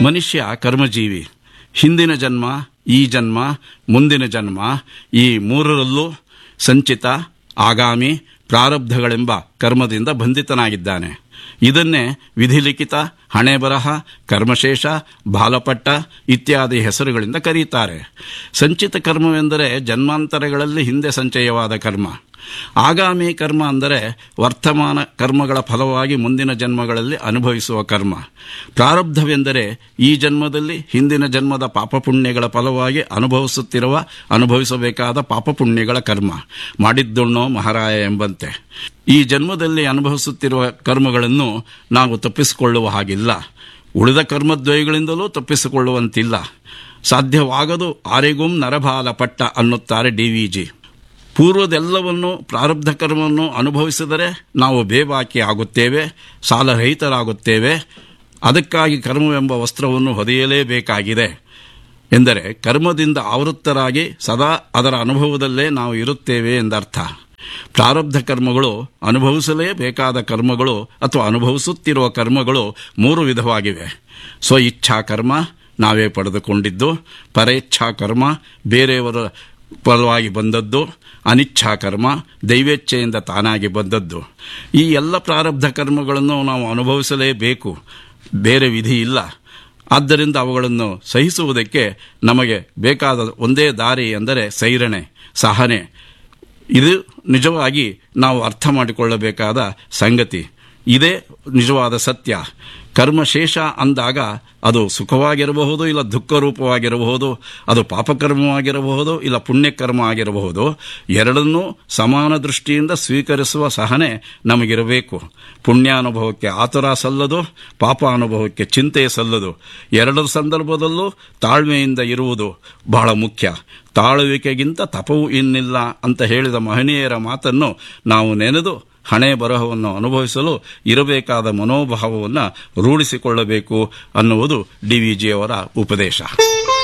ಮನುಷ್ಯ ಕರ್ಮಜೀವಿ ಹಿಂದಿನ ಜನ್ಮ ಈ ಜನ್ಮ ಮುಂದಿನ ಜನ್ಮ ಈ ಮೂರರಲ್ಲೂ ಸಂಚಿತ ಆಗಾಮಿ ಪ್ರಾರಬ್ಧಗಳೆಂಬ ಕರ್ಮದಿಂದ ಬಂಧಿತನಾಗಿದ್ದಾನೆ ಇದನ್ನೇ ವಿಧಿಲಿಖಿತ ಹಣೆ ಬರಹ ಕರ್ಮಶೇಷ ಬಾಲಪಟ್ಟ ಇತ್ಯಾದಿ ಹೆಸರುಗಳಿಂದ ಕರೆಯುತ್ತಾರೆ ಸಂಚಿತ ಕರ್ಮವೆಂದರೆ ಜನ್ಮಾಂತರಗಳಲ್ಲಿ ಹಿಂದೆ ಸಂಚಯವಾದ ಕರ್ಮ ಆಗಾಮಿ ಕರ್ಮ ಅಂದರೆ ವರ್ತಮಾನ ಕರ್ಮಗಳ ಫಲವಾಗಿ ಮುಂದಿನ ಜನ್ಮಗಳಲ್ಲಿ ಅನುಭವಿಸುವ ಕರ್ಮ ಪ್ರಾರಬ್ಧವೆಂದರೆ ಈ ಜನ್ಮದಲ್ಲಿ ಹಿಂದಿನ ಜನ್ಮದ ಪಾಪಪುಣ್ಯಗಳ ಫಲವಾಗಿ ಅನುಭವಿಸುತ್ತಿರುವ ಅನುಭವಿಸಬೇಕಾದ ಪಾಪಪುಣ್ಯಗಳ ಕರ್ಮ ಮಾಡಿದ್ದುಣ್ಣೋ ಮಹಾರಾಯ ಎಂಬಂತೆ ಈ ಜನ್ಮದಲ್ಲಿ ಅನುಭವಿಸುತ್ತಿರುವ ಕರ್ಮಗಳನ್ನು ನಾವು ತಪ್ಪಿಸಿಕೊಳ್ಳುವ ಹಾಗಿಲ್ಲ ಉಳಿದ ಕರ್ಮದ್ವಯಗಳಿಂದಲೂ ತಪ್ಪಿಸಿಕೊಳ್ಳುವಂತಿಲ್ಲ ಸಾಧ್ಯವಾಗದು ಆರೆಗುಂ ನರಬಾಲ ಪಟ್ಟ ಅನ್ನುತ್ತಾರೆ ಡಿ ವಿ ಜಿ ಪೂರ್ವದೆಲ್ಲವನ್ನು ಪ್ರಾರಬ್ಧ ಕರ್ಮವನ್ನು ಅನುಭವಿಸಿದರೆ ನಾವು ಬೇಬಾಕಿ ಆಗುತ್ತೇವೆ ಸಾಲರಹಿತರಾಗುತ್ತೇವೆ ಅದಕ್ಕಾಗಿ ಕರ್ಮವೆಂಬ ವಸ್ತ್ರವನ್ನು ಹೊದೆಯಲೇಬೇಕಾಗಿದೆ ಎಂದರೆ ಕರ್ಮದಿಂದ ಆವೃತ್ತರಾಗಿ ಸದಾ ಅದರ ಅನುಭವದಲ್ಲೇ ನಾವು ಇರುತ್ತೇವೆ ಎಂದರ್ಥ ಪ್ರಾರಬ್ಧ ಕರ್ಮಗಳು ಅನುಭವಿಸಲೇಬೇಕಾದ ಕರ್ಮಗಳು ಅಥವಾ ಅನುಭವಿಸುತ್ತಿರುವ ಕರ್ಮಗಳು ಮೂರು ವಿಧವಾಗಿವೆ ಸ್ವ ಇಚ್ಛಾ ಕರ್ಮ ನಾವೇ ಪಡೆದುಕೊಂಡಿದ್ದು ಪರೇಚ್ಛಾ ಕರ್ಮ ಬೇರೆಯವರ ಫಲವಾಗಿ ಬಂದದ್ದು ಅನಿಚ್ಛಾ ಕರ್ಮ ದೈವೇಚ್ಛೆಯಿಂದ ತಾನಾಗಿ ಬಂದದ್ದು ಈ ಎಲ್ಲ ಪ್ರಾರಬ್ಧ ಕರ್ಮಗಳನ್ನು ನಾವು ಅನುಭವಿಸಲೇಬೇಕು ಬೇರೆ ವಿಧಿ ಇಲ್ಲ ಆದ್ದರಿಂದ ಅವುಗಳನ್ನು ಸಹಿಸುವುದಕ್ಕೆ ನಮಗೆ ಬೇಕಾದ ಒಂದೇ ದಾರಿ ಎಂದರೆ ಸೈರಣೆ ಸಹನೆ ಇದು ನಿಜವಾಗಿ ನಾವು ಅರ್ಥ ಮಾಡಿಕೊಳ್ಳಬೇಕಾದ ಸಂಗತಿ ಇದೇ ನಿಜವಾದ ಸತ್ಯ ಕರ್ಮಶೇಷ ಅಂದಾಗ ಅದು ಸುಖವಾಗಿರಬಹುದು ಇಲ್ಲ ದುಃಖ ರೂಪವಾಗಿರಬಹುದು ಅದು ಪಾಪಕರ್ಮವಾಗಿರಬಹುದು ಇಲ್ಲ ಪುಣ್ಯಕರ್ಮ ಆಗಿರಬಹುದು ಎರಡನ್ನೂ ಸಮಾನ ದೃಷ್ಟಿಯಿಂದ ಸ್ವೀಕರಿಸುವ ಸಹನೆ ನಮಗಿರಬೇಕು ಪುಣ್ಯಾನುಭವಕ್ಕೆ ಆತುರ ಸಲ್ಲದು ಪಾಪ ಅನುಭವಕ್ಕೆ ಚಿಂತೆ ಸಲ್ಲದು ಎರಡರ ಸಂದರ್ಭದಲ್ಲೂ ತಾಳ್ಮೆಯಿಂದ ಇರುವುದು ಬಹಳ ಮುಖ್ಯ ತಾಳುವಿಕೆಗಿಂತ ತಪವು ಇನ್ನಿಲ್ಲ ಅಂತ ಹೇಳಿದ ಮಹನೀಯರ ಮಾತನ್ನು ನಾವು ನೆನೆದು ಹಣೆ ಬರಹವನ್ನು ಅನುಭವಿಸಲು ಇರಬೇಕಾದ ಮನೋಭಾವವನ್ನು ರೂಢಿಸಿಕೊಳ್ಳಬೇಕು ಅನ್ನುವುದು ಡಿ ವಿ ಜಿಯವರ ಉಪದೇಶ